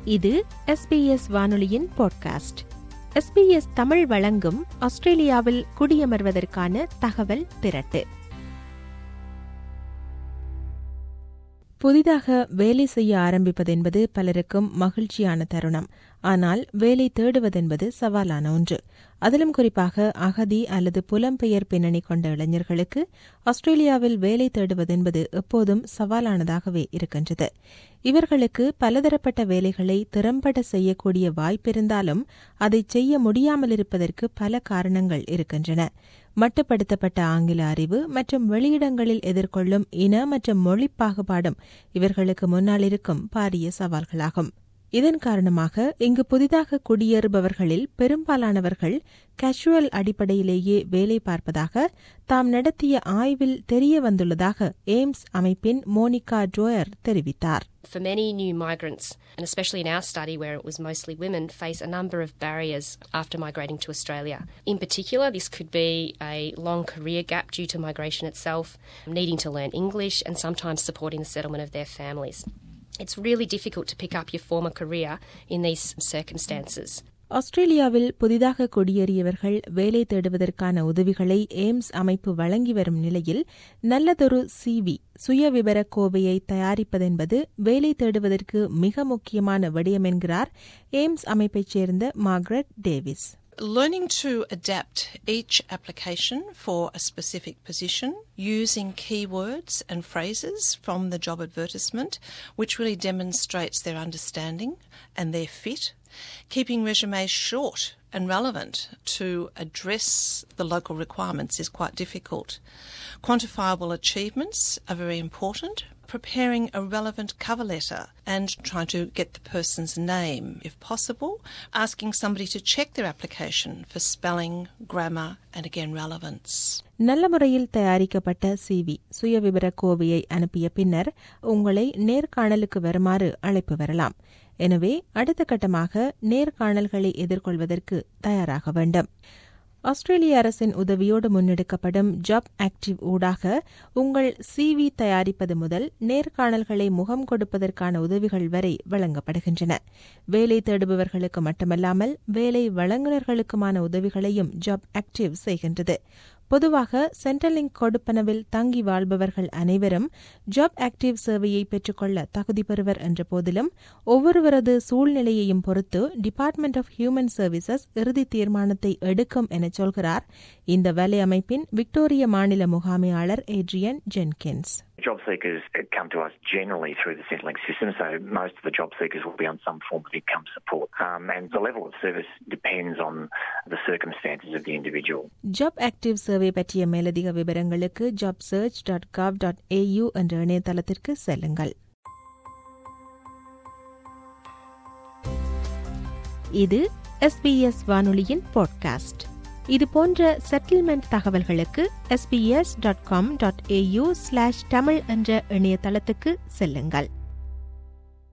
இது எஸ்பிஎஸ் வானொலியின் podcast SBS Tamil வழங்கும் ஆஸ்திரேலியாவில் குடியமர்வதற்கான தகவல் திரட்டு புதிதாக வேலை செய்ய ஆரம்பிப்பது என்பது பலருக்கும் மகிழ்ச்சியான தருணம் ஆனால் வேலை தேடுவதென்பது சவாலான ஒன்று அதிலும் குறிப்பாக அகதி அல்லது புலம்பெயர் பின்னணி கொண்ட இளைஞர்களுக்கு ஆஸ்திரேலியாவில் வேலை தேடுவதென்பது எப்போதும் சவாலானதாகவே இருக்கின்றது இவர்களுக்கு பலதரப்பட்ட வேலைகளை திறம்பட செய்யக்கூடிய வாய்ப்பிருந்தாலும் அதை செய்ய முடியாமல் இருப்பதற்கு பல காரணங்கள் இருக்கின்றன மட்டுப்படுத்தப்பட்ட ஆங்கில அறிவு மற்றும் வெளியிடங்களில் எதிர்கொள்ளும் இன மற்றும் மொழி பாகுபாடும் இவர்களுக்கு முன்னால் இருக்கும் பாரிய சவால்களாகும் இதன் காரணமாக இங்கு புதிதாக குடியேறுபவர்களில் பெரும்பாலானவர்கள் கேஷுவல் அடிப்படையிலேயே வேலை பார்ப்பதாக தாம் நடத்திய ஆய்வில் தெரிய வந்துள்ளதாக எய்ம்ஸ் அமைப்பின் மோனிகா டோயர் தெரிவித்தார் For many new migrants, and especially in our study where it was mostly women, face a number of barriers after migrating to Australia. In particular, this could be a long career gap due to migration itself, needing to learn English, and sometimes supporting the settlement of their families. It's really difficult to pick up your former career in these circumstances. ஆஸ்திரேலியாவில் புதிதாக குடியேறியவர்கள் வேலை தேடுவதற்கான உதவிகளை AIIMS அமைப்பு வழங்கி வரும் நிலையில் நல்லதொரு CV சுயவிவர கோவையை தயாரிப்பதென்பது வேலை தேடுவதற்கு மிக முக்கியமான விடயம் என்கிறார் எய்ம்ஸ் அமைப்பைச் சேர்ந்த Margaret Davis Learning to adapt each application for a specific position using keywords and phrases from the job advertisement, which really demonstrates their understanding and their fit. Keeping resumes short and relevant to address the local requirements is quite difficult. Quantifiable achievements are very important. Preparing a relevant cover letter and trying to get the person's name if possible. Asking somebody to check their application for spelling, grammar, and again relevance. நல்ல முறையில் தயாரிக்கப்பட்ட CV சுயவிவர கோவையை அனுப்பிய பின்னர் உங்களை நேர்காணலுக்கு வருமாறு அழைப்பு வரலாம் எனவே அடுத்த கட்டமாக நேர்காணல்களை எதிர்கொள்வதற்கு தயாராக வேண்டும் ஆஸ்திரேலிய அரசின் உதவியோடு முன்னெடுக்கப்படும் ஜாப் ஆக்டிவ் ஊடாக உங்கள் சிவி தயாரிப்பது முதல் நேர்காணல்களை முகம் கொடுப்பதற்கான உதவிகள் வரை வழங்கப்படுகின்றன வேலை தேடுபவர்களுக்கு மட்டுமல்லாமல் வேலை வழங்குநர்களுக்குமான உதவிகளையும் ஜாப் ஆக்டிவ் செய்கின்றது பொதுவாக சென்ட்ரலிங்க் கொடுப்பனவில் தங்கி வாழ்பவர்கள் அனைவரும் ஜாப் ஆக்டிவ் சேவையை பெற்றுக்கொள்ள தகுதி பெறுவர் என்ற போதிலும் ஒவ்வொருவரது சூழ்நிலையையும் பொறுத்து டிபார்ட்மெண்ட் ஆஃப் ஹியூமன் சர்வீசஸ் இறுதி தீர்மானத்தை எடுக்கும் என சொல்கிறார் இந்த வேலை அமைப்பின் விக்டோரிய மாநில முகாமையாளர் Adrian Jenkins Job seekers come to us generally through the Centrelink system, so most of the job seekers will be on some form of income support. Um, and the level of service depends on the circumstances of the individual. Job active survey பற்றிய மேலதிக விவரங்களுக்கு job search dot gov dot AU என்ற இணையதளத்திற்கு செல்லுங்கள் இது SBS வானொலியின் podcast இது போன்ற செட்டில்மெண்ட் தகவல்களுக்கு SBS dot com dot AU slash Tamil என்ற இணையதளத்துக்கு செல்லுங்கள்